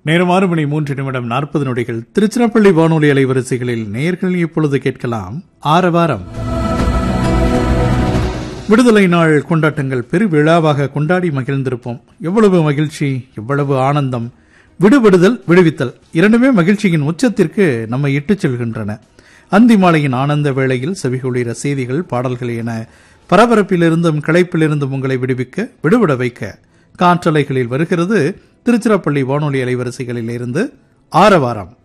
நேரம் ஆறு மணி மூன்று நிமிடம் நாற்பது நொடிகள் திருச்சிராப்பள்ளி வானொலி அலைவரிசைகளில் நேர்கள் இப்பொழுது கேட்கலாம் ஆரவாரம் விடுதலை நாள் கொண்டாட்டங்கள் பெரு விழாவாக கொண்டாடி மகிழ்ந்திருப்போம் எவ்வளவு மகிழ்ச்சி எவ்வளவு ஆனந்தம் விடுபடுதல் விடுவித்தல் இரண்டுமே மகிழ்ச்சியின் உச்சத்திற்கு நம்மை இட்டுச் செல்கின்றன அந்தி மாலையின் ஆனந்த வேளையில் செவிகுளிர செய்திகள் பாடல்கள் என பரபரப்பிலிருந்தும் கிளைப்பிலிருந்தும் உங்களை விடுவிக்க விடுபட வைக்க காற்றலைகளில் வருகிறது திருச்சிராப்பள்ளி வானொலி அலைவரிசைகளில் இருந்து ஆரவாரம்